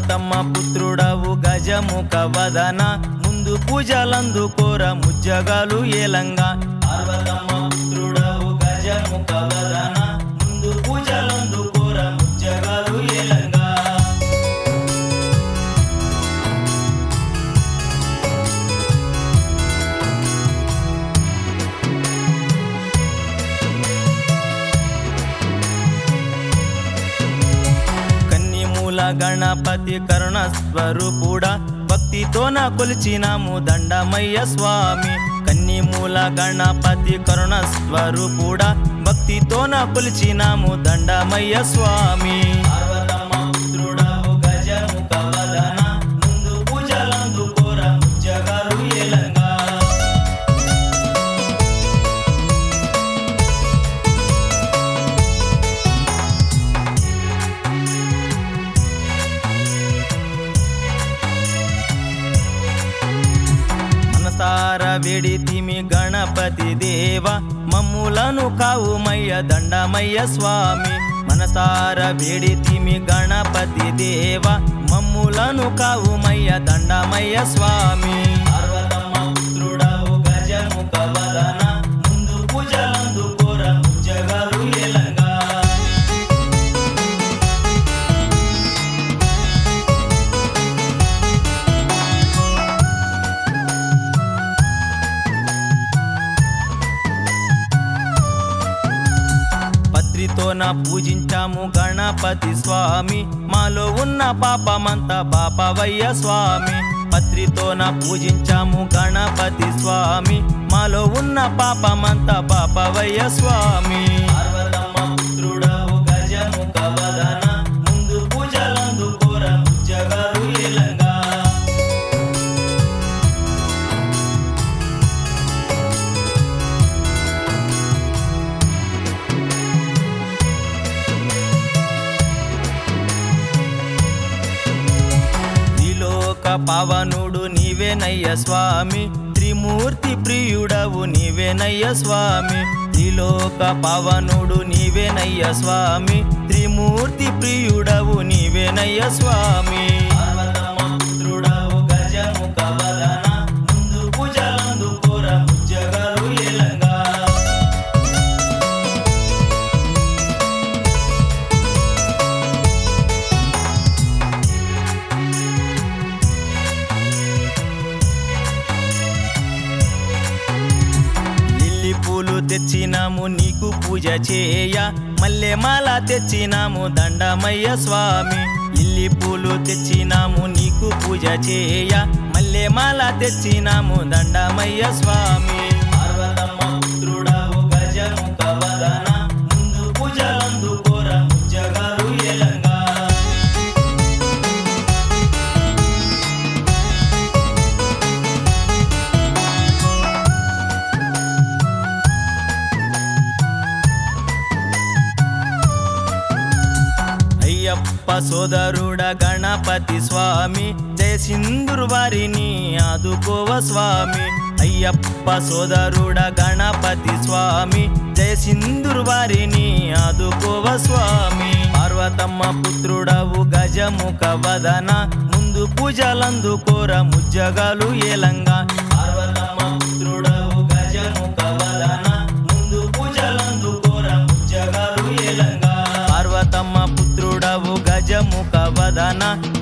పార్వతమ్మ పుత్రుడవు గజముఖ వదన ముందు పూజలందుకోర ముజ్జగాలు ఏలంగా పార్వతమ్మ పుత్రుడవు గజముఖ వదన ముందు పూజలందుకోర ముజ్జగాలు ఏలంగా కన్నిమూల గణపతి కరుణ స్వరూపుడా భక్తితోన కొలిచినాము దండమయ్య స్వామి కన్నిమూల గణపతి కరుణ స్వరూపుడా భక్తితోన కొలిచినాము దండమయ్య స్వామి పార్వతమ్మ పుత్రుడవు గజముఖ వదన ముందు పూజలందుకోర ముజ్జగాలు ఏలంగా మనసార వేడితిమి గణపతి దేవ మమ్ములను కావుమయ్య దండమయ్య స్వామి మనసార వేడితిమి గణపతి దేవ మమ్ములను కావుమయ్య దండమయ్య స్వామి పార్వతమ్మ పుత్రుడవు గజముఖ వదన ముందు పూజలందుకోర ముజ్జగాలు ఏలంగా పత్రితోన పూజించాము గణపతి స్వామి మాలో ఉన్న పాపమంతా పాపవయ్య స్వామి పత్రితోన పూజించాము గణపతి స్వామి మాలో ఉన్న పాపమంతా పాపవయ్య స్వామి పార్వతమ్మ పుత్రుడవు గజముఖ వదన ముందు పూజలందుకోర ముజ్జగాలు ఏలంగా త్రిలోక పవనుడు నీవేనయ్య స్వామి త్రిమూర్తి ప్రియుడవు నీవేనయ్య స్వామి త్రిలోక పవనుడు నీవేనయ్య స్వామి త్రిమూర్తి ప్రియుడవు నీవేనయ్య స్వామి పార్వతమ్మ పుత్రుడవు గజముఖ వదన ముందు పూజలందుకోర ముజ్జగాలు ఏలంగా లిల్లీ పూలు తెచ్చినాము నీకు పూజ చేయ మల్లె మాల తెచ్చినాము దండమయ్య స్వామి లిల్లీ పూలు తెచ్చినాము నీకు పూజ చేయ మల్లె మాల తెచ్చినాము దండమయ్య స్వామి పార్వతమ్మ పుత్రుడవు గజముఖ వదన ముందు పూజలందుకోర ముజ్జగాలు ఏలంగా అయ్యప్ప సోదరుడ గణపతి స్వామి జయ సింధురు వారిని ఆదుకోవ స్వామి అయ్యప్ప సోదరుడ గణపతి స్వామి జయ సింధురు వారిని ఆదుకోవ స్వామి పార్వతమ్మ పుత్రుడవు గజముఖ వదన ముందు పూజలందుకోర ముజ్జగాలు ఏలంగా పార్వతమ్మ పుత్రుడవు గజముఖ వదన ముందు పూజలందుకోర ముజ్జగాలు ఏలంగా పార్వతమ్మ పుత్రుడవు గజముఖ వదన